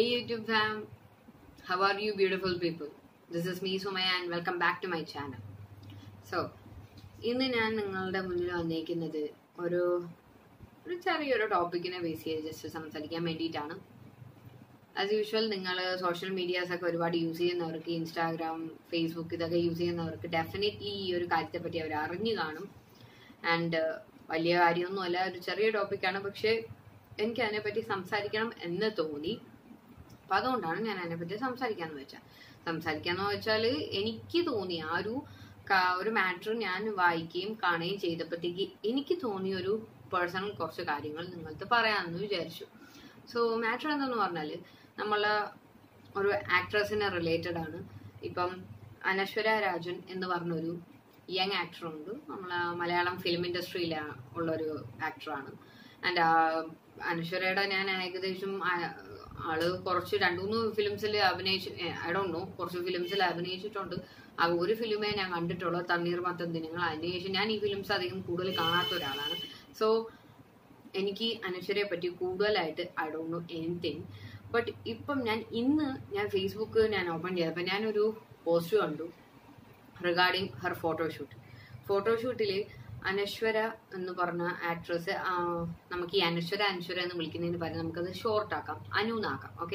Hey YouTube fam, how are you beautiful people? This is me Sumaya and welcome back to my channel. So, ഇന്ന് ഞാൻ നിങ്ങളുടെ മുന്നിൽ വന്നേക്കുന്നത് ഒരു ഒരു ചെറിയൊരു ടോപ്പിക്കിനെ ബേസ് ചെയ്ത് ജസ്റ്റ് സംസാരിക്കാൻ വേണ്ടിയിട്ടാണ് ആസ് യൂഷ്വൽ നിങ്ങൾ സോഷ്യൽ മീഡിയാസ് ഒക്കെ ഒരുപാട് യൂസ് ചെയ്യുന്നവർക്ക് ഇൻസ്റ്റാഗ്രാം ഫേസ്ബുക്ക് ഇതൊക്കെ യൂസ് ചെയ്യുന്നവർക്ക് ഡെഫിനറ്റ്ലി ഈ ഒരു കാര്യത്തെ പറ്റി അവർ അറിഞ്ഞു കാണും ആൻഡ് വലിയ കാര്യമൊന്നുമല്ല ഒരു ചെറിയ ടോപ്പിക്കാണ് പക്ഷേ എനിക്ക് അതിനെപ്പറ്റി സംസാരിക്കണം എന്ന് തോന്നി അപ്പൊ അതുകൊണ്ടാണ് ഞാൻ അതിനെപ്പറ്റി സംസാരിക്കാന്ന് വെച്ചാൽ സംസാരിക്കാന്ന് വെച്ചാൽ എനിക്ക് തോന്നി ആ ഒരു ക- ഒരു മാറ്റർ ഞാൻ വായിക്കുകയും കാണുകയും ചെയ്തപ്പോഴത്തേക്ക് എനിക്ക് തോന്നിയ ഒരു പേഴ്സണൽ കുറച്ച് കാര്യങ്ങൾ നിങ്ങൾക്ക് പറയാമെന്ന് വിചാരിച്ചു സോ മാറ്റർ എന്തെന്ന് പറഞ്ഞാൽ നമ്മളെ ഒരു ആക്ട്രസിനെ റിലേറ്റഡ് ആണ് ഇപ്പം അനശ്വര രാജൻ എന്ന് പറഞ്ഞൊരു യങ് ആക്ടർ ഉണ്ട് നമ്മളെ മലയാളം ഫിലിം ഇൻഡസ്ട്രിയിൽ ഉള്ള ഒരു ആക്ടറാണ് ആൻഡ് അനശ്വരയുടെ ഞാൻ ഏകദേശം ആ- ആള് കുറച്ച് രണ്ടു മൂന്ന് ഫിലിംസിൽ അഭിനയിച്ചു ഐ ഡോണ്ട് നോ കുറച്ച് ഫിലിംസിൽ അഭിനയിച്ചിട്ടുണ്ട് ആ ഒരു ഫിലിമേ ഞാൻ കണ്ടിട്ടുള്ളൂ തണ്ണീർ മത്തൻ ദിനങ്ങൾ അതിനുശേഷം ഞാൻ ഈ ഫിലിംസ് അധികം കൂടുതൽ കാണാത്ത ഒരാളാണ് സോ എനിക്ക് അനശ്വരയെ പറ്റി കൂടുതലായിട്ട് I don't know anything but ഇപ്പം ഞാൻ ഇന്ന് ഞാൻ ഫേസ്ബുക്ക് ഞാൻ ഓപ്പൺ ചെയ്തപ്പോൾ ഞാനൊരു പോസ്റ്റ് കണ്ടു റിഗാർഡിങ് ഹർ ഫോട്ടോഷൂട്ട് ഫോട്ടോഷൂട്ടിൽ അനശ്വര എന്ന് പറഞ്ഞ ആക്ട്രസ് നമുക്ക് ഈ അനശ്വര അനശ്വര എന്ന് വിളിക്കുന്നതിന് പകരം നമുക്കത് ഷോർട്ട് ആക്കാം അനു എന്നാക്കാം okay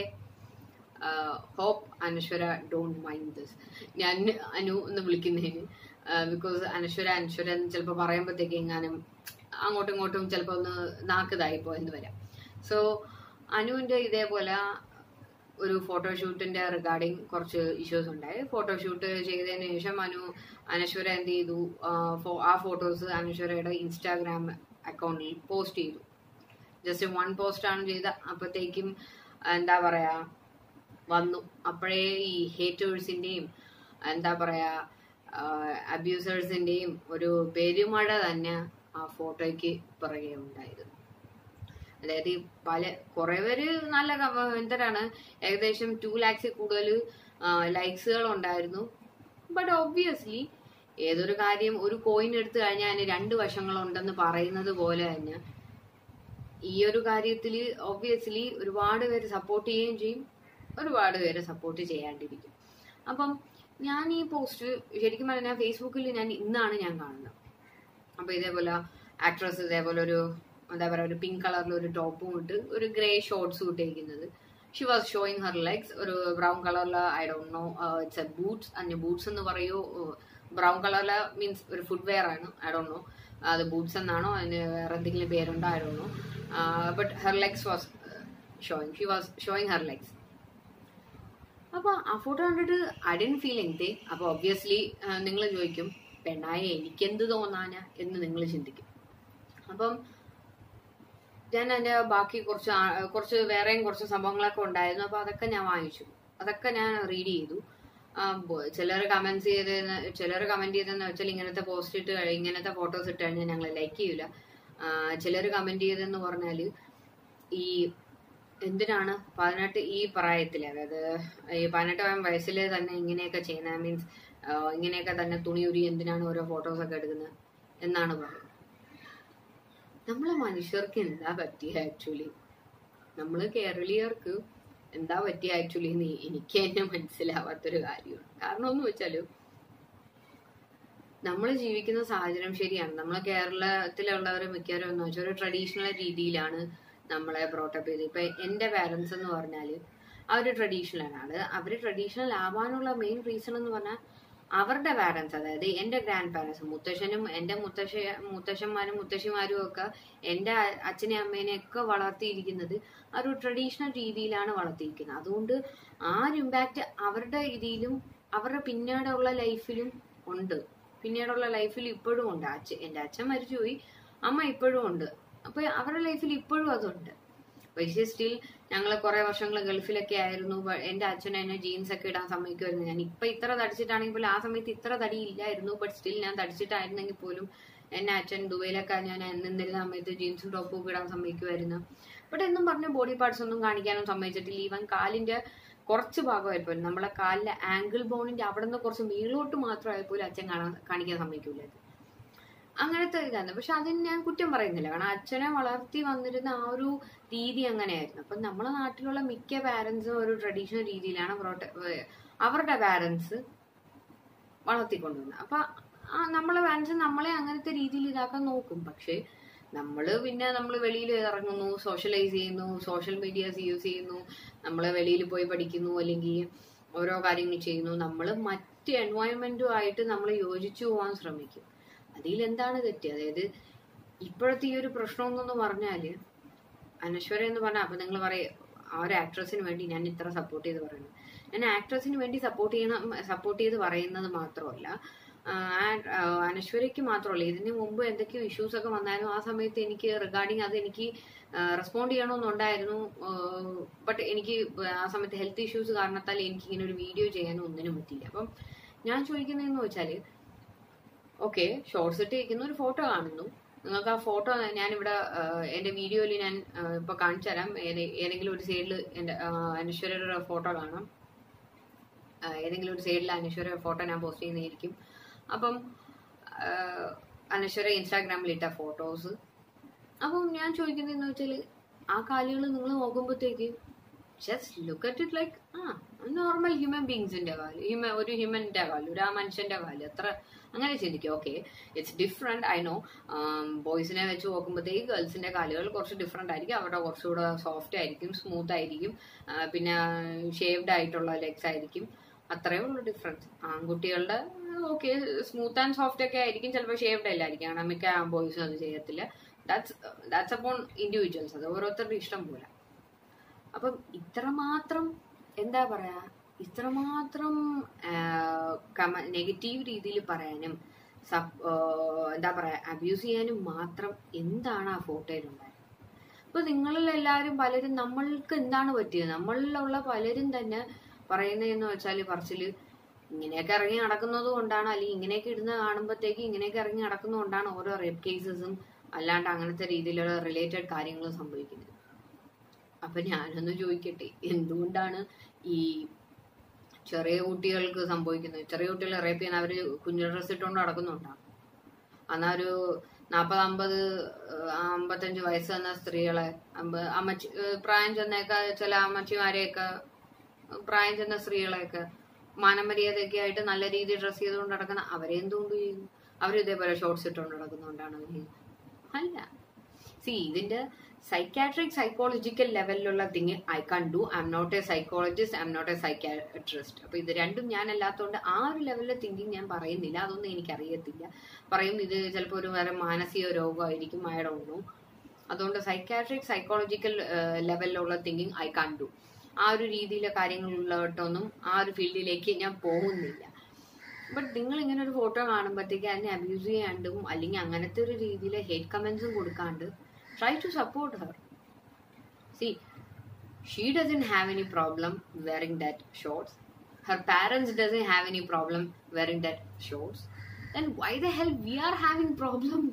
hope Anaswara don't mind this ഞാൻ അനു എന്ന് വിളിക്കുന്നതിന് ബിക്കോസ് അനശ്വര അനശ്വര എന്ന് ചിലപ്പോൾ പറയുമ്പോഴത്തേക്ക് എങ്ങാനും അങ്ങോട്ടും ഇങ്ങോട്ടും ചിലപ്പോൾ ഒന്ന് നാക്കതായി പോയെന്ന് വരാം സോ അനുവിന്റെ ഇതേപോലെ ഒരു ഫോട്ടോഷൂട്ടിന്റെ റിഗാർഡിങ് കുറച്ച് ഇഷ്യൂസ് ഉണ്ടായി ഫോട്ടോഷൂട്ട് ചെയ്തതിന് ശേഷം അനു അനശ്വര എന്ത് ചെയ്തു ആ, ഫോ- ആ ഫോട്ടോസ് അനശ്വരയുടെ ഇൻസ്റ്റാഗ്രാം അക്കൗണ്ടിൽ പോസ്റ്റ് ചെയ്തു ജസ്റ്റ് വൺ പോസ്റ്റ് ആണ് ചെയ്ത അപ്പോഴത്തേക്കും എന്താ പറയാ വന്നു അപ്പോഴേ ഈ ഹേറ്റേഴ്സിന്റെയും എന്താ പറയാ അബ്യൂസേഴ്സിന്റെയും ഒരു പെരുമഴ തന്നെ ആ ഫോട്ടോയ്ക്ക് പിറകെ ഉണ്ടായത് അതായത് ഈ പല കുറെ പേര് നല്ല കമ- എന്തിനാണ് ഏകദേശം ടു ലാക്സിൽ കൂടുതൽ ലൈക്സുകൾ ഉണ്ടായിരുന്നു ബട്ട് ഒബ്വിയസ്ലി ഏതൊരു കാര്യം ഒരു കോയിൻ എടുത്തു കഴിഞ്ഞാൽ അതിന് രണ്ട് വശങ്ങളുണ്ടെന്ന് പറയുന്നത് പോലെ തന്നെ ഈ ഒരു കാര്യത്തിൽ ഒബ്വിയസ്ലി ഒരുപാട് പേര് സപ്പോർട്ട് ചെയ്യുകയും ചെയ്യും ഒരുപാട് പേര് സപ്പോർട്ട് ചെയ്യാണ്ടിരിക്കും അപ്പം ഞാൻ ഈ പോസ്റ്റ് ശരിക്കും പറഞ്ഞാൽ ഫേസ്ബുക്കിൽ ഞാൻ ഇന്നാണ് ഞാൻ കാണുന്നത് അപ്പൊ ഇതേപോലെ ആക്ട്രസ് ഇതേപോലെ ഒരു എന്താ പറയുക ഒരു പിങ്ക് കളറിൽ ഒരു ടോപ്പും ഇട്ട് ഒരു ഗ്രേ ഷോർട്സും ഇട്ടേക്കുന്നത് she was showing her legs ഒരു ബ്രൗൺ കളറിൽ I don't know it's a boots അതിന് ബൂട്ട്സ് എന്ന് പറയൂ ബ്രൗൺ കളറിൽ മീൻസ് ഒരു ഫുഡ് വെയർ ആണ് ഐ ഡോണ്ട് നോ അത് ബൂട്ട്സ് എന്നാണോ അതിന് വേറെ എന്തെങ്കിലും പേരുണ്ടോ I don't know but her legs was showing she was showing her legs അപ്പൊ ആ ഫോട്ടോ കണ്ടിട്ട് ഐ ഡൻ ഫീൽ എനിത്തെ അപ്പൊ ഒബ്വിയസ്ലി നിങ്ങൾ ചോദിക്കും പെണ്ണായ എനിക്കെന്ത് തോന്നാനാ എന്ന് നിങ്ങൾ ചിന്തിക്കും അപ്പം ഞാൻ അതിന്റെ ബാക്കി കുറച്ച് ആ- കുറച്ച് വേറെയും കുറച്ച് സംഭവങ്ങളൊക്കെ ഉണ്ടായിരുന്നു അപ്പൊ അതൊക്കെ ഞാൻ വാങ്ങിച്ചു അതൊക്കെ ഞാൻ റീഡ് ചെയ്തു ചിലർ കമന്റ്സ് ചെയ്തെന്ന് ചിലർ കമന്റ് ചെയ്തെന്ന് വെച്ചാൽ ഇങ്ങനത്തെ പോസ്റ്റ് ഇട്ട് കഴി- ഇങ്ങനത്തെ ഫോട്ടോസ് ഇട്ട് കഴിഞ്ഞാൽ ഞങ്ങൾ ലൈക്ക് ചെയ്യൂല ചിലർ കമന്റ് ചെയ്തെന്ന് പറഞ്ഞാല് ഈ എന്തിനാണ് പതിനെട്ട് ഈ പ്രായത്തിൽ അതായത് ഈ പതിനെട്ടാം വയസ്സിൽ തന്നെ ഇങ്ങനെയൊക്കെ ചെയ്യുന്ന മീൻസ് ഇങ്ങനെയൊക്കെ തന്നെ തുണി ഉരി എന്തിനാണ് ഓരോ ഫോട്ടോസ് ഒക്കെ എടുക്കുന്നത് എന്നാണ് പറയുന്നത് നമ്മളെ മനുഷ്യർക്ക് എന്താ പറ്റിയ ആക്ച്വലി നമ്മള് കേരളീയർക്ക് എന്താ പറ്റിയ ആക്ച്വലി എന്ന് എനിക്ക് തന്നെ മനസ്സിലാവാത്തൊരു കാര്യമാണ് കാരണം എന്ന് വെച്ചാല് നമ്മൾ ജീവിക്കുന്ന സാഹചര്യം ശരിയാണ് നമ്മളെ കേരളത്തിലുള്ളവർ മിക്കവരും എന്ന് വെച്ചാൽ ഒരു ട്രഡീഷണൽ രീതിയിലാണ് നമ്മളെ ബ്രോട്ടപ്പ് ചെയ്ത് ഇപ്പൊ എന്റെ പാരന്റ്സ് എന്ന് പറഞ്ഞാല് അവര് ട്രഡീഷണൽ ആണ് അവര് ട്രഡീഷണൽ ആവാനുള്ള മെയിൻ റീസൺ എന്ന് പറഞ്ഞാൽ അവരുടെ പാരന്റ്സ് അതായത് എന്റെ ഗ്രാൻഡ് പാരന്റ്സ് മുത്തശ്ശനും എന്റെ മുത്തശ്ശ മുത്തശ്ശന്മാരും മുത്തശ്ശിമാരും ഒക്കെ എന്റെ അ- അച്ഛനെയും അമ്മേനെയും ഒക്കെ വളർത്തിയിരിക്കുന്നത് ആ ഒരു ട്രഡീഷണൽ രീതിയിലാണ് വളർത്തിയിരിക്കുന്നത് അതുകൊണ്ട് ആ ഒരു ഇമ്പാക്റ്റ് അവരുടെ രീതിയിലും അവരുടെ പിന്നീടുള്ള ലൈഫിലും ഉണ്ട് പിന്നീടുള്ള ലൈഫിൽ ഇപ്പോഴും ഉണ്ട് അച്ഛൻ എന്റെ അച്ഛൻ മരിച്ചുപോയി അമ്മ ഇപ്പോഴും ഉണ്ട് അപ്പൊ അവരുടെ ലൈഫിൽ ഇപ്പോഴും അതുണ്ട് പക്ഷേ സ്റ്റിൽ ഞങ്ങൾ കുറെ വർഷങ്ങൾ ഗൾഫിലൊക്കെ ആയിരുന്നു ബ- എന്റെ അച്ഛൻ എന്നെ ജീൻസ് ഒക്കെ ഇടാൻ സമ്മതിക്കുമായിരുന്നു ഞാൻ ഇപ്പൊ ഇത്ര തടിച്ചിട്ടാണെങ്കിൽ പോലും ആ സമയത്ത് ഇത്ര തടി ഇല്ലായിരുന്നു ബട്ട് സ്റ്റിൽ ഞാൻ തടിച്ചിട്ടായിരുന്നെങ്കിൽ പോലും എന്നെ അച്ഛൻ ദുബൈയിലൊക്കെ ഞാൻ നിന്നിരുന്ന സമയത്ത് ജീൻസും ടോപ്പും ഒക്കെ ഇടാൻ സമ്മതിക്കുമായിരുന്നു ബട്ട് എന്നും പറഞ്ഞ ബോഡി പാർട്സ് ഒന്നും കാണിക്കാനും സമ്മതിച്ചിട്ടില്ല ഈവൻ കാലിന്റെ കുറച്ച് ഭാഗമായപ്പോലും നമ്മളെ കാലിലെ ആംഗിൾ ബോണിന്റെ അവിടെ നിന്ന് കുറച്ച് മേലോട്ട് മാത്രമായപ്പോലും അച്ഛൻ കാണാൻ കാണിക്കാൻ സമ്മതിക്കൂലായിരുന്നു അങ്ങനത്തെ ഇതാണ് പക്ഷെ അതിന് ഞാൻ കുറ്റം പറയുന്നില്ല കാരണം അച്ഛനെ വളർത്തി വന്നിരുന്ന ആ ഒരു രീതി അങ്ങനെയായിരുന്നു അപ്പം നമ്മളെ നാട്ടിലുള്ള മിക്ക പാരൻസും ഒരു ട്രഡീഷണൽ രീതിയിലാണ് അവരുടെ അവരുടെ പാരൻസ് വളർത്തിക്കൊണ്ടുവന്നത് അപ്പൊ ആ നമ്മളെ പാരൻസ് നമ്മളെ അങ്ങനത്തെ രീതിയിൽ ഇതാക്കാൻ നോക്കും പക്ഷേ നമ്മള് പിന്നെ നമ്മൾ വെളിയിൽ ഇറങ്ങുന്നു സോഷ്യലൈസ് ചെയ്യുന്നു സോഷ്യൽ മീഡിയാസ് യൂസ് ചെയ്യുന്നു നമ്മൾ വെളിയിൽ പോയി പഠിക്കുന്നു അല്ലെങ്കിൽ ഓരോ കാര്യങ്ങൾ ചെയ്യുന്നു നമ്മൾ മറ്റ് എൻവയോൺമെന്റും ആയിട്ട് നമ്മൾ യോജിച്ചു പോകാൻ ശ്രമിക്കും അതിൽ എന്താണ് തെറ്റ് അതായത് ഇപ്പോഴത്തെ ഈ ഒരു പ്രശ്നം എന്നൊന്ന് പറഞ്ഞാല് അനശ്വര എന്ന് പറഞ്ഞാൽ അപ്പൊ നിങ്ങൾ പറയും ആ ഒരു ആക്ട്രസിന് വേണ്ടി ഞാൻ ഇത്ര സപ്പോർട്ട് ചെയ്ത് പറയുന്നു ഞാൻ ആക്ട്രസിന് വേണ്ടി സപ്പോർട്ട് ചെയ്യണം സപ്പോർട്ട് ചെയ്ത് പറയുന്നത് മാത്രമല്ല ആ, ആ, അനശ്വരയ്ക്ക് മാത്രമല്ല ഇതിന് മുമ്പ് എന്തൊക്കെയോ ഇഷ്യൂസ് ഒക്കെ വന്നായിരുന്നു ആ സമയത്ത് എനിക്ക് റിഗാർഡിങ് അത് എനിക്ക് റെസ്പോണ്ട് ചെയ്യണമെന്നുണ്ടായിരുന്നു ബട്ട് എനിക്ക് ആ സമയത്ത് ഹെൽത്ത് ഇഷ്യൂസ് കാരണത്താൽ എനിക്ക് ഇങ്ങനെ ഒരു വീഡിയോ ചെയ്യാനും ഒന്നിനും പറ്റിയില്ല അപ്പം ഞാൻ ചോദിക്കുന്നതെന്ന് വെച്ചാൽ ഓക്കെ ഷോർട്സ് ഇട്ട് ഇരിക്കുന്ന ഒരു ഫോട്ടോ കാണുന്നു നിങ്ങൾക്ക് ആ ഫോട്ടോ ഞാനിവിടെ ആ, എന്റെ വീഡിയോയിൽ ഞാൻ ആ, ഇപ്പൊ കാണിച്ചു തരാം ഏതെ- ഏതെങ്കിലും ഒരു സൈഡിൽ എന്റെ ആ, അനശ്വരയുടെ ഫോട്ടോ കാണാം ആ, ഏതെങ്കിലും ഒരു സൈഡിൽ അനശ്വര ഫോട്ടോ ഞാൻ പോസ്റ്റ് ചെയ്യുന്നതായിരിക്കും അപ്പം ആ, അനശ്വര ഇൻസ്റ്റാഗ്രാമിൽ ഇട്ട ഫോട്ടോസ് അപ്പം ഞാൻ ചോദിക്കുന്നതെന്ന് വെച്ചാൽ ആ കാലുകൾ നിങ്ങൾ നോക്കുമ്പോഴത്തേക്ക് just look at it like a normal human ബീങ്സിന്റെ കാല് ഹ്യൂമൻ ഒരു ഹ്യൂമന്റെ കാല് ഒരു ആ മനുഷ്യന്റെ കാല് അത്ര അങ്ങനെ ചിന്തിക്കും okay it's different I know ബോയ്സിനെ വെച്ച് നോക്കുമ്പോഴത്തേക്ക് ഗേൾസിന്റെ കാലുകൾ കുറച്ച് ഡിഫറെന്റ് ആയിരിക്കും അവരുടെ കുറച്ചുകൂടെ സോഫ്റ്റ് ആയിരിക്കും സ്മൂത്ത് ആയിരിക്കും ആ, പിന്നെ ഷേവ്ഡ് ആയിട്ടുള്ള ലെഗ്സ് ആയിരിക്കും അത്രയേ ഉള്ളൂ ഡിഫറൻസ് ആൺകുട്ടികളുടെ ഓക്കെ സ്മൂത്ത് ആൻഡ് സോഫ്റ്റ് ഒക്കെ ആയിരിക്കും ചിലപ്പോൾ ഷേവ്ഡ് അല്ലായിരിക്കും കാരണം മിക്ക ബോയ്സും അത് ചെയ്യത്തില്ല ദാറ്റ്സ് ദാറ്റ്സ് അപ്പോൺ ഇൻഡിവിജ്വൽസ് അത് ഓരോരുത്തരുടെ ഇഷ്ടം പോലെ അപ്പം ഇത്രമാത്രം എന്താ പറയാ ഇത്രമാത്രം നെഗറ്റീവ് രീതിയിൽ പറയാനും സപ്- ആ, എന്താ പറയാ അബ്യൂസ് ചെയ്യാനും മാത്രം എന്താണ് ആ ഫോട്ടോയിലുണ്ടായത് അപ്പൊ നിങ്ങളിൽ എല്ലാവരും പലരും നമ്മൾക്ക് എന്താണ് പറ്റിയത് നമ്മളിലുള്ള പലരും തന്നെ പറയുന്നതെന്ന് വെച്ചാൽ പറച്ചില് ഇങ്ങനെയൊക്കെ ഇറങ്ങി നടക്കുന്നത് കൊണ്ടാണ് അല്ലെങ്കിൽ ഇങ്ങനെയൊക്കെ ഇടുന്ന കാണുമ്പോഴത്തേക്ക് ഇങ്ങനെയൊക്കെ ഇറങ്ങി നടക്കുന്നത് കൊണ്ടാണ് ഓരോ റേപ്പ് കേസസും അല്ലാണ്ട് അങ്ങനത്തെ രീതിയിലുള്ള റിലേറ്റഡ് കാര്യങ്ങൾ സംഭവിക്കുന്നത് അപ്പൊ ഞാനൊന്ന് ചോദിക്കട്ടെ എന്തുകൊണ്ടാണ് ഈ ചെറിയ കുട്ടികൾക്ക് സംഭവിക്കുന്നത് ചെറിയ കുട്ടികളെ റേപ്പ് ചെയ്യുന്ന അവര് കുഞ്ഞു ഡ്രസ് ഇട്ടുകൊണ്ട് നടക്കുന്നുണ്ടാണ് എന്നാ ഒരു നാപ്പത് അമ്പത് ഏഹ്, അമ്പത്തഞ്ച് വയസ്സ് തന്ന സ്ത്രീകളെ അമ്പ- അമ്മച്ചി ഏഹ്, പ്രായം ചെന്നേക്ക ചില അമ്മച്ചിമാരെയൊക്കെ പ്രായം ചെന്ന സ്ത്രീകളെയൊക്കെ മാനമര്യാദയൊക്കെ ആയിട്ട് നല്ല രീതിയിൽ ഡ്രസ് ചെയ്തുകൊണ്ട് നടക്കുന്ന അവരെ എന്തുകൊണ്ട് ചെയ്യുന്നു അവർ ഇതേപോലെ ഷോർട്സ് ഇട്ടുകൊണ്ട് നടക്കുന്നുകൊണ്ടാണ് അവർ ചെയ്യുന്നത് അല്ല സി ഇതിന്റെ സൈക്കാട്രിക് സൈക്കോളജിക്കൽ ലെവലിലുള്ള thing I can't do I'm not a psychologist I'm not a psychiatrist അപ്പൊ ഇത് രണ്ടും ഞാൻ അല്ലാത്തതുകൊണ്ട് ആ ഒരു ലെവലിലെ തിങ്കിങ് ഞാൻ പറയുന്നില്ല അതൊന്നും എനിക്ക് അറിയത്തില്ല പറയും ഇത് ചിലപ്പോൾ ഒരു വേറെ മാനസിക രോഗമായിരിക്കും ഐ ഡോണ്ട് നോ അതുകൊണ്ട് സൈക്കാട്രിക് സൈക്കോളജിക്കൽ ലെവലിലുള്ള തിങ്കിങ് ഐ കാൺ ഡു ആ ഒരു രീതിയിലെ കാര്യങ്ങളുള്ളതൊന്നും ആ ഒരു ഫീൽഡിലേക്ക് ഞാൻ പോകുന്നില്ല ബട്ട് നിങ്ങൾ ഇങ്ങനെ ഒരു ഫോട്ടോ കാണുമ്പോഴത്തേക്ക് അതിനെ അബ്യൂസ് ചെയ്യാണ്ടും അല്ലെങ്കിൽ അങ്ങനത്തെ ഒരു രീതിയിൽ ഹേറ്റ് കമന്റ്സും കൊടുക്കാണ്ട് try to support her see she doesn't have any problem wearing that shorts her parents doesn't have any problem wearing that shorts then why the hell we are having problems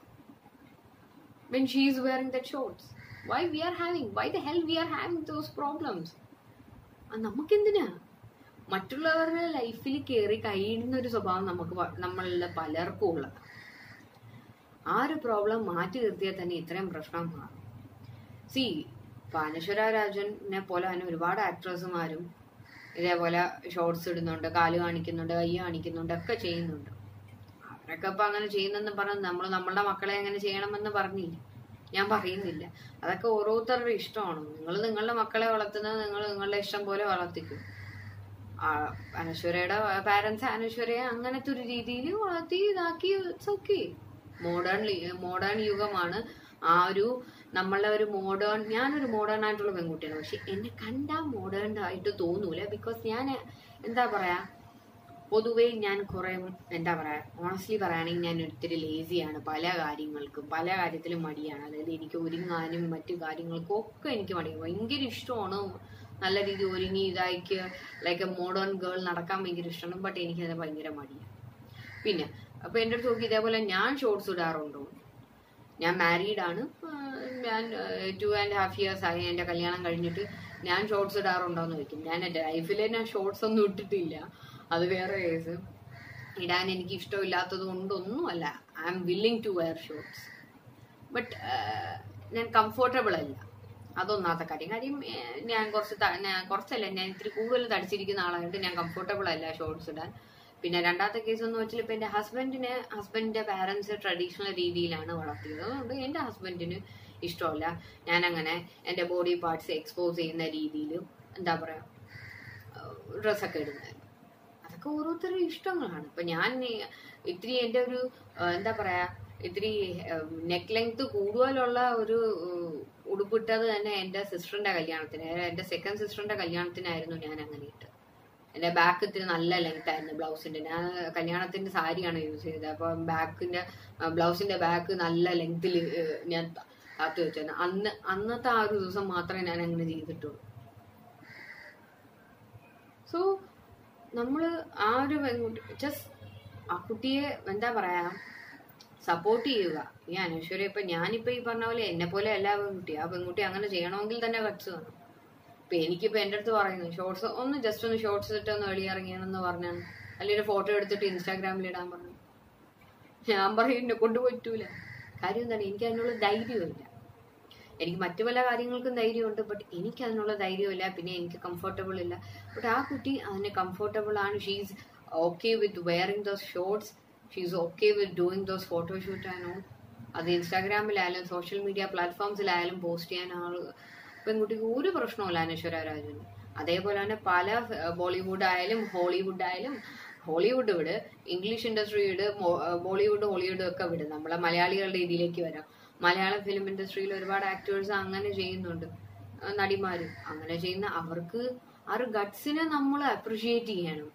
when she is wearing that shorts why we are having why the hell we are having those problems ആ, നമുക്കെന്തിനാ മറ്റുള്ളവരുടെ ലൈഫിൽ കയറി കഴിയുന്ന ഒരു സ്വഭാവം നമുക്ക് വ- നമ്മളിലെ പലർക്കും ഉള്ളത് ആ ഒരു പ്രോബ്ലം മാറ്റി നിർത്തിയാൽ തന്നെ ഇത്രയും പ്രശ്നം മാറും സി ഇപ്പൊ അനശ്വര രാജനെ പോലെ തന്നെ ഒരുപാട് ആക്ട്രസുമാരും ഇതേപോലെ ഷോർട്സ് ഇടുന്നുണ്ട് കാല് കാണിക്കുന്നുണ്ട് കൈ കാണിക്കുന്നുണ്ട് ഒക്കെ ചെയ്യുന്നുണ്ട് അവരൊക്കെ ഇപ്പൊ അങ്ങനെ ചെയ്യുന്നെന്ന് പറഞ്ഞ് നമ്മൾ നമ്മളുടെ മക്കളെ അങ്ങനെ ചെയ്യണമെന്ന് പറഞ്ഞില്ല ഞാൻ പറയുന്നില്ല അതൊക്കെ ഓരോരുത്തരുടെ ഇഷ്ടമാണ് നിങ്ങൾ നിങ്ങളുടെ മക്കളെ വളർത്തുന്നത് നിങ്ങൾ നിങ്ങളുടെ ഇഷ്ടം പോലെ വളർത്തിക്കും ആ, അനശ്വരയുടെ പാരന്റ്സ് അനശ്വരയെ അങ്ങനത്തെ ഒരു രീതിയിൽ വളർത്തി ഇതാക്കി ഇറ്റ്സ് ഓക്കെ മോഡേൺ മോഡേൺ യുഗമാണ് ആ ഒരു നമ്മളുടെ ഒരു മോഡേൺ ഞാനൊരു മോഡേൺ ആയിട്ടുള്ള പെൺകുട്ടിയാണ് പക്ഷെ എന്നെ കണ്ടാ മോഡേൺ ആയിട്ട് തോന്നൂല ബിക്കോസ് ഞാൻ എന്താ പറയാ പൊതുവേ ഞാൻ കുറെ എന്താ പറയാ ഓണസ്റ്റ്ലി പറയുകയാണെങ്കിൽ ഞാൻ ഒത്തിരി ലേസിയാണ് പല കാര്യങ്ങൾക്കും പല കാര്യത്തിലും മടിയാണ് അതായത് എനിക്ക് ഒരുങ്ങാനും മറ്റു കാര്യങ്ങൾക്കും ഒക്കെ എനിക്ക് മടിയാണ് ഭയങ്കര ഇഷ്ടമാണ് നല്ല രീതിയിൽ ഒരുങ്ങി ഇതായിക്ക് ലൈക്ക് എ മോഡേൺ ഗേൾ നടക്കാൻ ഭയങ്കര ഇഷ്ടമാണ് ബട്ട് എനിക്കത് ഭയങ്കര മടിയാണ് പിന്നെ അപ്പൊ എൻ്റെ അടുത്ത് നോക്കി ഇതേപോലെ ഞാൻ ഷോർട്സ് ഇടാറുണ്ടോ ഞാൻ മാരീഡ് ആണ് ആ, ഞാൻ ടു ആൻഡ് ഹാഫ് ഇയേഴ്സ് ആയി എൻ്റെ കല്യാണം കഴിഞ്ഞിട്ട് ഞാൻ ഷോർട്സ് ഇടാറുണ്ടോ എന്ന് ചോദിക്കും ഞാൻ എൻ്റെ ലൈഫിൽ ഞാൻ ഷോർട്സ് ഒന്നും ഇട്ടിട്ടില്ല അത് വേറെ കേസ് ഇടാൻ എനിക്ക് ഇഷ്ടമില്ലാത്തത് കൊണ്ടൊന്നുമല്ല I'm willing to wear shorts but ഞാൻ കംഫർട്ടബിൾ അല്ല അതൊന്നാമത്തെ കാര്യം കാര്യം ഏഹ്, ഞാൻ കുറച്ച് ത- ഞാൻ കുറച്ചല്ല ഞാൻ ഇത്തിരി കൂടുതൽ തടിച്ചിരിക്കുന്ന ആളായിട്ട് ഞാൻ കംഫർട്ടബിൾ അല്ല ഷോർട്സ് ഇടാൻ പിന്നെ രണ്ടാമത്തെ കേസ് എന്ന് വെച്ചാൽ ഇപ്പൊ എന്റെ ഹസ്ബൻഡിന് ഹസ്ബൻഡിന്റെ പാരന്റ്സ് ട്രഡീഷണൽ രീതിയിലാണ് വളർത്തിയത് അതുകൊണ്ട് എന്റെ ഹസ്ബൻഡിന് ഇഷ്ടമല്ല ഞാൻ അങ്ങനെ എന്റെ ബോഡി പാർട്സ് എക്സ്പോസ് ചെയ്യുന്ന രീതിയിൽ എന്താ പറയാ ഡ്രസ്സൊക്കെ ഇടുന്നത് അതൊക്കെ ഓരോരുത്തരുടെ ഇഷ്ടങ്ങളാണ് ഇപ്പൊ ഞാൻ ഈ- ഇത്തിരി എന്റെ ഒരു ആ, എന്താ പറയാ ഇത്തിരി നെക്ക് ലെങ്ത് കൂടുതലുള്ള ഒരു ഉം, ഉടുപ്പിട്ടത് തന്നെ എന്റെ സിസ്റ്ററിന്റെ കല്യാണത്തിന് എന്റെ സെക്കൻഡ് സിസ്റ്ററിന്റെ കല്യാണത്തിനായിരുന്നു ഞാൻ അങ്ങനെ ഇട്ടത് എന്റെ ബാക്ക് ഇത്തിരി നല്ല ലെങ്ത് ആയിരുന്നു ബ്ലൗസിന്റെ ഞാൻ കല്യാണത്തിന്റെ സാരിയാണ് യൂസ് ചെയ്തത് അപ്പൊ ബാക്കിന്റെ ബ്ലൗസിന്റെ ബാക്ക് നല്ല ലെങ്തിൽ ഞാൻ കാത്തു വെച്ചായിരുന്നു അന്ന് അന്നത്തെ ആ ഒരു ദിവസം മാത്രമേ ഞാൻ അങ്ങനെ ചെയ്തിട്ടുള്ളൂ സോ നമ്മള് ആ ഒരു പെൺകുട്ടി ജസ്റ്റ് ആ കുട്ടിയെ എന്താ പറയാ സപ്പോർട്ട് ചെയ്യുക ഈ അനശ്വര ഇപ്പൊ ഞാനിപ്പോ ഈ പറഞ്ഞ പോലെ എന്നെ പോലെ അല്ല ആ പെൺകുട്ടി ആ പെൺകുട്ടി അങ്ങനെ ചെയ്യണമെങ്കിൽ തന്നെ കട്സ് വേണം ഇപ്പൊ എനിക്കിപ്പോ എന്റെ അടുത്ത് പറയുന്നു ഷോർട്സ് ഒന്ന് ജസ്റ്റ് ഒന്ന് ഷോർട്സ് ഇട്ട് ഒന്ന് വെളിയിറങ്ങിയാണെന്ന് പറഞ്ഞാണ് അല്ലെങ്കിൽ ഫോട്ടോ എടുത്തിട്ട് ഇൻസ്റ്റാഗ്രാമിൽ ഇടാൻ പറഞ്ഞു ഞാൻ പറയും എന്നെ കൊണ്ട് പറ്റൂല കാര്യം എന്താണ് എനിക്ക് അതിനുള്ള ധൈര്യമില്ല എനിക്ക് മറ്റു പല കാര്യങ്ങൾക്കും ധൈര്യമുണ്ട് ബട്ട് എനിക്ക് അതിനുള്ള ധൈര്യമില്ല പിന്നെ എനിക്ക് കംഫർട്ടബിൾ ഇല്ല ബട്ട് ആ കുട്ടി അതിന് കംഫർട്ടബിൾ ആണ് she's okay with wearing those shorts she's okay with doing those photoshoot and all അത് ഇൻസ്റ്റാഗ്രാമിലായാലും സോഷ്യൽ മീഡിയ പ്ലാറ്റ്ഫോംസിലായാലും പോസ്റ്റ് ചെയ്യാൻ ആള് പെൺകുട്ടിക്ക് ഒരു പ്രശ്നവുമില്ല അനശ്വര രാജുവിന് അതേപോലെ തന്നെ പല ബോളിവുഡ് ആയാലും ഹോളിവുഡ് ആയാലും ഹോളിവുഡ് വിട് ഇംഗ്ലീഷ് ഇൻഡസ്ട്രി വിട് മോ- ബോളിവുഡ് ഹോളിവുഡ് ഒക്കെ വിട് നമ്മളെ മലയാളികളുടെ രീതിയിലേക്ക് വരാം മലയാളം ഫിലിം ഇൻഡസ്ട്രിയിൽ ഒരുപാട് ആക്ടേഴ്സ് അങ്ങനെ ചെയ്യുന്നുണ്ട് ആ, നടിമാര് അങ്ങനെ ചെയ്യുന്ന അവർക്ക് ആ ഒരു ഗട്സിനെ നമ്മൾ അപ്രിഷിയേറ്റ് ചെയ്യണം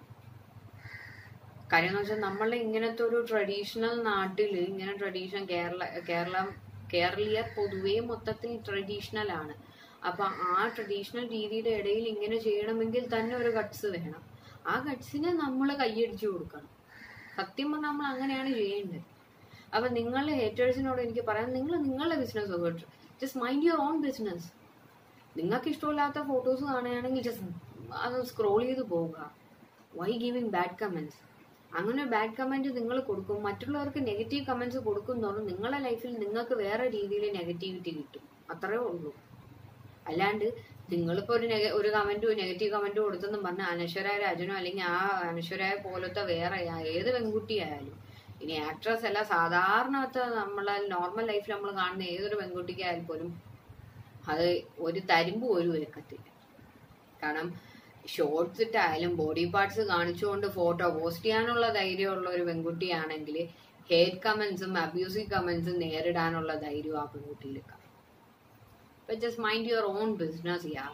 കാര്യം എന്ന് വെച്ചാൽ നമ്മളെ ഇങ്ങനത്തെ ഒരു ട്രഡീഷണൽ നാട്ടിൽ ഇങ്ങനെ ട്രഡീഷണൽ കേരള കേരളം കേരളീയർ പൊതുവേ മൊത്തത്തിൽ ട്രഡീഷണൽ ആണ് അപ്പൊ ആ ട്രഡീഷണൽ രീതിയുടെ ഇടയിൽ ഇങ്ങനെ ചെയ്യണമെങ്കിൽ തന്നെ ഒരു ഗട്സ് വേണം ആ ഗട്സിനെ നമ്മൾ കൈയടിച്ചു കൊടുക്കണം സത്യം പറഞ്ഞാൽ നമ്മൾ അങ്ങനെയാണ് ചെയ്യേണ്ടത് അപ്പൊ നിങ്ങളുടെ ഹേറ്റേഴ്സിനോട് എനിക്ക് പറയാം നിങ്ങൾ നിങ്ങളുടെ business just mind your own business നിങ്ങൾക്ക് ഇഷ്ടമില്ലാത്ത ഫോട്ടോസ് കാണുകയാണെങ്കിൽ ജസ്റ്റ് അത് സ്ക്രോൾ ചെയ്ത് പോവുക വൈ ഗിവിങ് ബാഡ് കമന്റ്സ് അങ്ങനെ ബാഡ് കമന്റ് നിങ്ങൾ കൊടുക്കും മറ്റുള്ളവർക്ക് നെഗറ്റീവ് കമന്റ്സ് കൊടുക്കുന്നതോറും നിങ്ങളുടെ ലൈഫിൽ നിങ്ങൾക്ക് വേറെ രീതിയിൽ നെഗറ്റിവിറ്റി കിട്ടും അത്രേ ഉള്ളൂ അല്ലാണ്ട് നിങ്ങളിപ്പോ ഒരു നെഗ- ഒരു കമന്റ് നെഗറ്റീവ് കമന്റ് കൊടുത്തെന്നും പറഞ്ഞ അനശ്വര രാജനോ അല്ലെങ്കിൽ ആ അനശ്വരായ പോലത്തെ വേറെ ആ- ഏത് പെൺകുട്ടിയായാലും ഇനി ആക്ട്രസ് അല്ല സാധാരണത്തെ നമ്മളെ നോർമൽ ലൈഫിൽ നമ്മൾ കാണുന്ന ഏതൊരു പെൺകുട്ടിക്കായാലും പോലും അത് ഒരു തരിമ്പ് പോലും ഒരുക്കത്തില്ല കാരണം ഷോർട്സ് ഇട്ടായാലും ബോഡി പാർട്സ് കാണിച്ചുകൊണ്ട് ഫോട്ടോ പോസ്റ്റ് ചെയ്യാനുള്ള ധൈര്യമുള്ള ഒരു പെൺകുട്ടിയാണെങ്കിൽ ഹേറ്റ് കമന്റ്സും അബ്യൂസീവ് കമന്റ്സും നേരിടാനുള്ള ധൈര്യം ആ പെൺകുട്ടിയിൽ കാണും just mind your own business yeah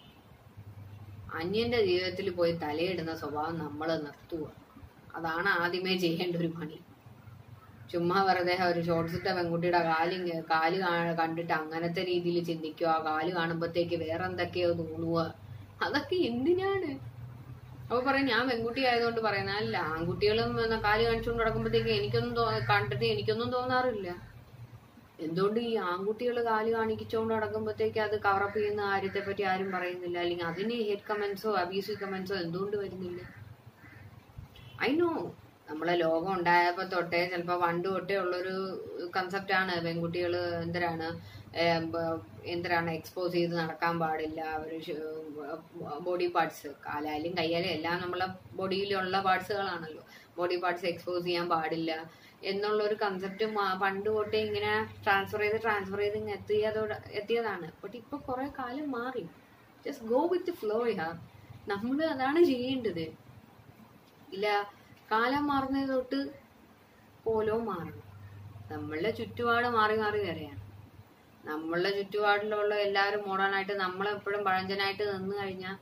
അന്യന്റെ ജീവിതത്തിൽ പോയി തലയിടുന്ന സ്വഭാവം നമ്മൾ നിർത്തുക അതാണ് ആദ്യമേ ചെയ്യേണ്ട ഒരു പണി ചുമ്മാ വെറുതെ ഒരു ഷോർട്സ് ഇട്ട പെൺകുട്ടിയുടെ കാല് ഇങ്ങ- കാല് കാ- കണ്ടിട്ട് അങ്ങനത്തെ രീതിയിൽ ചിന്തിക്കുക കാല് കാണുമ്പോഴത്തേക്ക് വേറെ എന്തൊക്കെയോ തോന്നുക അതൊക്കെ എന്തിനാണ് അപ്പൊ പറയും ഞാൻ പെൺകുട്ടി ആയതുകൊണ്ട് പറയുന്ന അല്ല ആൺകുട്ടികളും എന്നാ കാല് കാണിച്ചുകൊണ്ട് നടക്കുമ്പോഴത്തേക്ക് എനിക്കൊന്നും തോ- കണ്ടിട്ട് എനിക്കൊന്നും തോന്നാറില്ല എന്തുകൊണ്ട് ഈ ആൺകുട്ടികൾ കാല് കാണിച്ചുകൊണ്ട് നടക്കുമ്പോഴത്തേക്ക് അത് കവറപ്പ് ചെയ്യുന്ന കാര്യത്തെ പറ്റി ആരും പറയുന്നില്ല അല്ലെങ്കിൽ അതിന് ഹെഡ് കമന്റ്സോ അബ്യൂസീവ് കമന്റ്സോ എന്തുകൊണ്ട് വരുന്നില്ല ഐ നോ നമ്മളെ ലോകം ഉണ്ടായപ്പോ തൊട്ടേ ചിലപ്പോ പണ്ട് തൊട്ടേ ഉള്ളൊരു കൺസെപ്റ്റ് ആണ് പെൺകുട്ടികൾ എന്തരാണ് ഏം, ബ- എന്തരാണ് എക്സ്പോസ് ചെയ്ത് നടക്കാൻ പാടില്ല ഒരു ബോഡി പാർട്സ് കാലായാലും കയ്യാലും എല്ലാം നമ്മളെ ബോഡിയിലുള്ള പാർട്സുകളാണല്ലോ ബോഡി പാർട്സ് എക്സ്പോസ് ചെയ്യാൻ പാടില്ല എന്നുള്ള ഒരു കൺസെപ്റ്റ് പണ്ട് തൊട്ടേ ഇങ്ങനെ ട്രാൻസ്ഫർ ചെയ്ത് ട്രാൻസ്ഫർ ചെയ്ത് ഇങ്ങ് എത്തിയതോടെ എത്തിയതാണ് ബട്ട് ഇപ്പൊ കുറെ കാലം മാറി just go with flow yeah നമ്മൾ അതാണ് ചെയ്യേണ്ടത് ഇല്ല കാലം മാറുന്നത് തൊട്ട് കോലവും മാറണം നമ്മളുടെ ചുറ്റുപാട് മാറി മാറി വരെയാണ് നമ്മളുടെ ചുറ്റുപാടിലുള്ള എല്ലാവരും മോഡേൺ ആയിട്ട് നമ്മളെപ്പോഴും പഴഞ്ചനായിട്ട് നിന്ന് കഴിഞ്ഞാൽ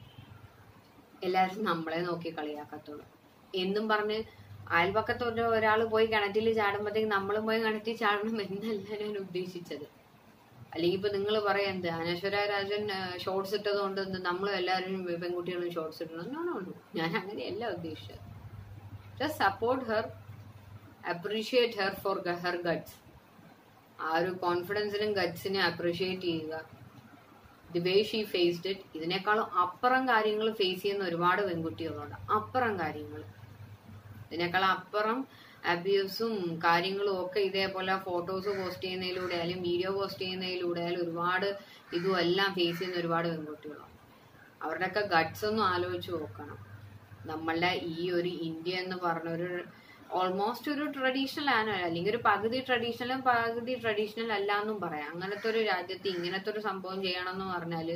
എല്ലാവരും നമ്മളെ നോക്കി കളിയാക്കത്തുള്ളൂ എന്നും പറഞ്ഞ് അയൽപക്കത്തൊരു ഒരാൾ പോയി കിണറ്റിൽ ചാടുമ്പോഴത്തേക്ക് നമ്മളും പോയി കിണറ്റിൽ ചാടണം എന്നല്ല ഞാൻ ഉദ്ദേശിച്ചത് അല്ലെങ്കിൽ ഇപ്പൊ നിങ്ങൾ പറയാന്ത് അനശ്വര രാജൻ ഷോർട്സ് ഇട്ടത് കൊണ്ട് നമ്മളും എല്ലാവരും പെൺകുട്ടികളും ഷോർട്സ് ഇടണം നോ നോ നോ ഞാൻ അങ്ങനെയല്ല ഉദ്ദേശിച്ചത് just support her appreciate her for her guts ആ ഒരു കോൺഫിഡൻസിനും ഗട്ട്സിനും അപ്രീഷിയേറ്റ് ചെയ്യുക the way she faced it ഇതിനേക്കാളും അപ്പുറം കാര്യങ്ങൾ ഫേസ് ചെയ്യുന്ന ഒരുപാട് പെൺകുട്ടികളുണ്ട് അപ്പുറം കാര്യങ്ങൾ ഇതിനേക്കാൾ അപ്പുറം അബ്യൂസും കാര്യങ്ങളും ഒക്കെ ഇതേപോലെ ഫോട്ടോസ് പോസ്റ്റ് ചെയ്യുന്നതിലൂടെ ആയാലും വീഡിയോ പോസ്റ്റ് ചെയ്യുന്നതിലൂടെ ആയാലും ഒരുപാട് ഇതും എല്ലാം ഫേസ് ചെയ്യുന്ന ഒരുപാട് പെൺകുട്ടികളാണ് അവരുടെയൊക്കെ ഗട്ട്സ് ഒന്നും ആലോചിച്ച് നോക്കണം നമ്മളുടെ ഈ ഒരു ഇന്ത്യ എന്ന് പറഞ്ഞ ഒരു ഓൾമോസ്റ്റ് ഒരു ട്രഡീഷണൽ ആണ് അല്ലെങ്കിൽ ഒരു പകുതി ട്രഡീഷണലും പകുതി ട്രഡീഷണൽ അല്ല എന്നും പറയാം അങ്ങനത്തെ ഒരു രാജ്യത്ത് ഇങ്ങനത്തെ ഒരു സംഭവം ചെയ്യണമെന്ന് പറഞ്ഞാല്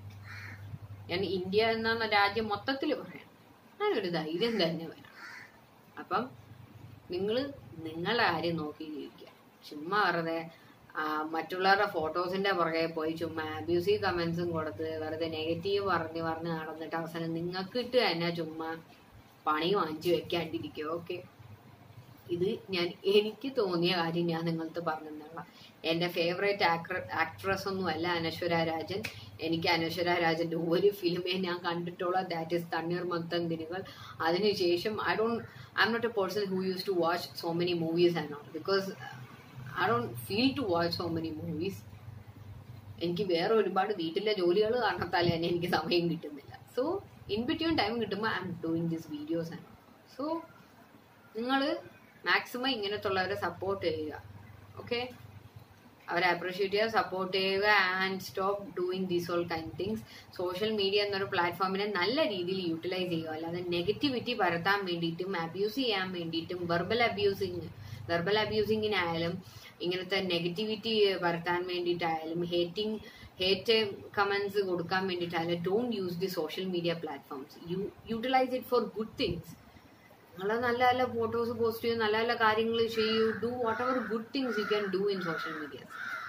ഞാൻ ഇന്ത്യ എന്ന രാജ്യം മൊത്തത്തിൽ പറയാം അതിനൊരു ധൈര്യം തന്നെ വേണം അപ്പം നിങ്ങൾ നിങ്ങളുടെ കാര്യം നോക്കി ജീവിക്കുക ചുമ്മാ വെറുതെ ആ, മറ്റുള്ളവരുടെ ഫോട്ടോസിന്റെ പുറകെ പോയി ചുമ്മാ അബ്യൂസീവ് കമന്റ്സും കൊടുത്ത് വെറുതെ നെഗറ്റീവ് പറഞ്ഞ് പറഞ്ഞ് നടന്നിട്ട് അവസാനം നിങ്ങൾക്ക് ഇട്ട് തന്നെ ചുമ്മാ പണി വാങ്ങിച്ചു വെക്കാണ്ടിരിക്കുക ഓക്കെ ഇത് ഞാൻ എനിക്ക് തോന്നിയ കാര്യം ഞാൻ നിങ്ങൾക്ക് പറഞ്ഞു തന്നുള്ള എൻ്റെ ഫേവറേറ്റ് ആക്ടർ ആക്ട്രസ് ഒന്നും അല്ല അനശ്വര രാജൻ എനിക്ക് അനശ്വര രാജന്റെ ഒരു ഫിലിമേ ഞാൻ കണ്ടിട്ടുള്ള ദാറ്റ് ഇസ് തണ്ണീർ മത്തന്തിനുകൾ അതിനുശേഷം I don't I'm not a person who use to watch so many movies and all because I don't feel to watch so many movies എനിക്ക് വേറെ ഒരുപാട് വീട്ടിലെ ജോലികൾ കാരണത്താൽ തന്നെ എനിക്ക് സമയം കിട്ടുന്നില്ല സോ ഇൻ ബിറ്റ്വീൻ ടൈം കിട്ടുമ്പോൾ I'm doing this videos ആണ് സോ നിങ്ങൾ മാക്സിമം ഇങ്ങനത്തെ ഉള്ളവരെ സപ്പോർട്ട് ചെയ്യുക ഓക്കെ അവരെ അപ്രീഷിയേറ്റ് ചെയ്യുക സപ്പോർട്ട് ചെയ്യുക and stop doing these all kind things social media എന്നൊരു പ്ലാറ്റ്ഫോമിനെ നല്ല രീതിയിൽ യൂട്ടിലൈസ് ചെയ്യുക അല്ലാതെ നെഗറ്റിവിറ്റി പരത്താൻ വേണ്ടിയിട്ടും അബ്യൂസ് ചെയ്യാൻ വേണ്ടിയിട്ടും വെർബൽ അബ്യൂസിങ് വെർബൽ അബ്യൂസിങ്ങിനായാലും ഇങ്ങനത്തെ നെഗറ്റിവിറ്റി പരത്താൻ വേണ്ടിയിട്ടായാലും ഹേറ്റിംഗ് ഹേറ്റ് കമന്റ്സ് കൊടുക്കാൻ വേണ്ടിയിട്ടായാലും don't use the social media platforms you utilise it for good things നിങ്ങൾ നല്ല നല്ല ഫോട്ടോസ് പോസ്റ്റ് ചെയ്യും നല്ല നല്ല കാര്യങ്ങൾ ചെയ്യൂ do whatever good things you can do in social media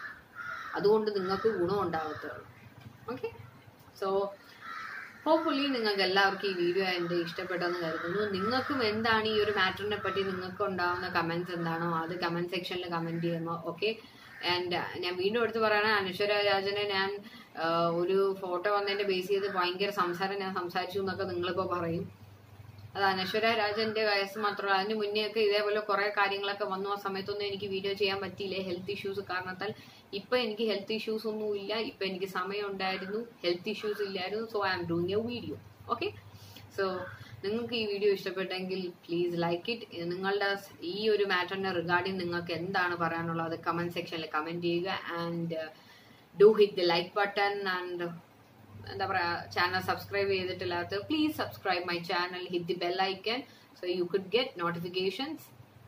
അതുകൊണ്ട് നിങ്ങൾക്ക് ഗുണം ഉണ്ടാകത്തുള്ളൂ ഓക്കെ സോ ഹോപ്പ്ഫുള്ളി നിങ്ങൾക്ക് എല്ലാവർക്കും ഈ വീഡിയോ എൻ്റെ ഇഷ്ടപ്പെട്ടെന്ന് കരുതുന്നു നിങ്ങൾക്കും എന്താണ് ഈ ഒരു മാറ്ററിനെ പറ്റി നിങ്ങൾക്ക് ഉണ്ടാവുന്ന കമന്റ്സ് എന്താണോ അത് കമന്റ് സെക്ഷനിൽ കമന്റ് ചെയ്യുമ്പോൾ ഓക്കെ ആൻഡ് ഞാൻ വീണ്ടും എടുത്ത് പറയണ അനശ്വര രാജനെ ഞാൻ ആ, ഒരു ഫോട്ടോ വന്നതിന്റെ ബേസ് ചെയ്ത് ഭയങ്കര സംസാരം ഞാൻ സംസാരിച്ചു എന്നൊക്കെ നിങ്ങളിപ്പോൾ പറയും അത് അനശ്വര രാജന്റെ വയസ്സ് മാത്രമല്ല അതിന് മുന്നേ ഒക്കെ ഇതേപോലെ കുറെ കാര്യങ്ങളൊക്കെ വന്നു ആ സമയത്തൊന്നും എനിക്ക് വീഡിയോ ചെയ്യാൻ പറ്റിയില്ല ഹെൽത്ത് ഇഷ്യൂസ് കാരണത്താൽ ഇപ്പൊ എനിക്ക് ഹെൽത്ത് ഇഷ്യൂസ് ഒന്നും ഇല്ല ഇപ്പൊ എനിക്ക് സമയം ഉണ്ടായിരുന്നു ഹെൽത്ത് ഇഷ്യൂസ് ഇല്ലായിരുന്നു so I am doing a video okay so നിങ്ങൾക്ക് ഈ വീഡിയോ ഇഷ്ടപ്പെട്ടെങ്കിൽ പ്ലീസ് ലൈക്ക് ഇറ്റ് നിങ്ങളുടെ ഈ ഒരു മാറ്ററിനെ റിഗാർഡിങ് നിങ്ങൾക്ക് എന്താണ് പറയാനുള്ളത് കമന്റ് സെക്ഷനിൽ കമന്റ് ചെയ്യുക and do hit the like button and എന്താ പറയാ ചാനൽ സബ്സ്ക്രൈബ് ചെയ്തിട്ടില്ലാത്ത please subscribe my channel hit the bell icon so you could get notifications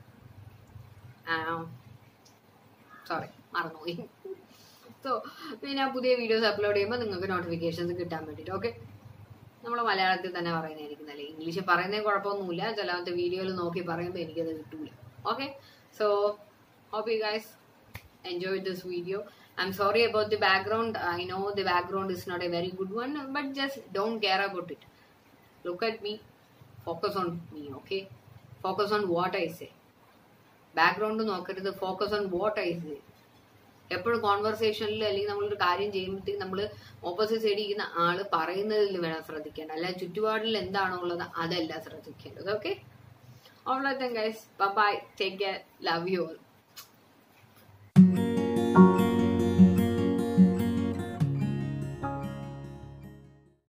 sorry മറന്നുപോയി സോ പിന്നെ പുതിയ വീഡിയോസ് അപ്ലോഡ് ചെയ്യുമ്പോൾ നിങ്ങൾക്ക് നോട്ടിഫിക്കേഷൻസ് കിട്ടാൻ വേണ്ടിയിട്ട് ഓക്കെ നമ്മൾ മലയാളത്തിൽ തന്നെ പറയുന്നതായിരിക്കും അല്ലേ ഇംഗ്ലീഷ് പറയുന്നതിന് കുഴപ്പമൊന്നുമില്ല ചിലവത്തെ വീഡിയോയിൽ നോക്കി പറയുമ്പോൾ എനിക്കത് കിട്ടൂല okay so hope you guys enjoyed this video. I'm sorry about the background. I know the background is not a very good one, but just don't care about it. Look at me. Focus on me, okay? Focus on what I say. Background നോക്കരുത് focus on what I say എപ്പോഴും കോൺവെർസേഷനിൽ അല്ലെങ്കിൽ നമ്മളൊരു കാര്യം ചെയ്യുമ്പോഴത്തേക്ക് നമ്മൾ opposite സൈഡിൽ ഇരിക്കുന്ന ആള് പറയുന്നതിൽ വേണം ശ്രദ്ധിക്കേണ്ടത് അല്ല ചുറ്റുപാടിൽ എന്താണോ ഉള്ളത് അതല്ല ശ്രദ്ധിക്കേണ്ടത് okay all guys bye take care love you all